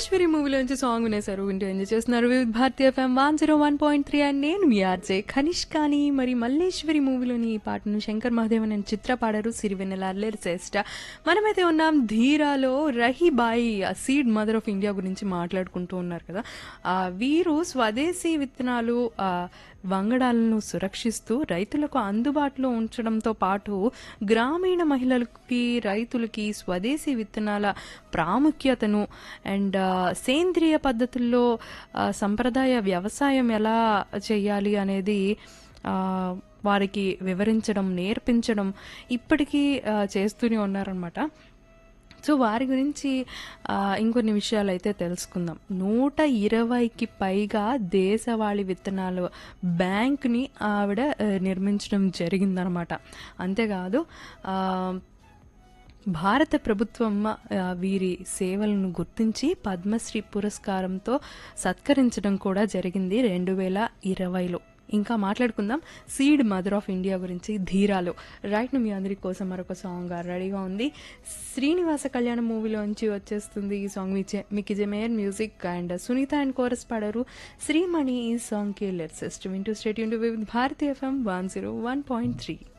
Malleswari మూవీలోంచి song వినేశారు వింటూ enjoy చేస్తున్నారు Vividh Bharati FM one zero one point three and నేను మీ ఆర్జే ఖనిష్ కానీ మరి మల్లేశ్వరి మూవీలోని ఈ పాటను శంకర్ మహాదేవన్ అని చిత్ర పాడారు సిరివెన్నెల అల్లెర్ శ్రేష్ట మనమైతే ఉన్నాం ధీరాలో Rahibai seed mother of India గురించి మాట్లాడుకుంటూ ఉన్నారు కదా ఆ, వీరు స్వదేశీ విత్తనాలు ఆ, వంగడాలను సురక్షిస్తూ రైతులకు అందుబాటులో ఉంచడంతో పాటు గ్రామీణ మహిళలకి రైతులకి స్వదేశీ విత్తనాల ప్రాముఖ్యతను అండ్ ఆ, సేంద్రియ పద్ధతుల్లో ఆ, సంప్రదాయ వ్యవసాయం ఎలా చేయాలి అనేది ఆ, వారికి వివరించడం నేర్పించడం ఇప్పటికీ ఆ, చేస్తూనే ఉన్నారనమాట సో వారి గురించి ఆ, ఇంకొన్ని విషయాలు అయితే తెలుసుకుందాం నూట ఇరవైకి పైగా దేశవాళీ విత్తనాలు బ్యాంక్ని ఆవిడ ఆ, నిర్మించడం జరిగిందనమాట అంతేకాదు ఆ, భారత ప్రభుత్వం ఆ, వీరి సేవలను గుర్తించి పద్మశ్రీ పురస్కారంతో సత్కరించడం కూడా జరిగింది రెండు వేల ఇరవైలో ఇంకా మాట్లాడుకుందాం సీడ్ మదర్ ఆఫ్ ఇండియా గురించి ధీరాలో రైట్ మీ అందరి కోసం మరొక సాంగ్ రెడీగా ఉంది శ్రీనివాస కళ్యాణ మూవీలోంచి వచ్చేస్తుంది ఈ సాంగ్ మీ మీకు జమేయర్ music and Sunitha and chorus పాడారు శ్రీమణి ఈ సాంగ్కి లెట్సెస్ట్ వింటూ స్టేట్ యూన్ with Bharati FM one zero one point three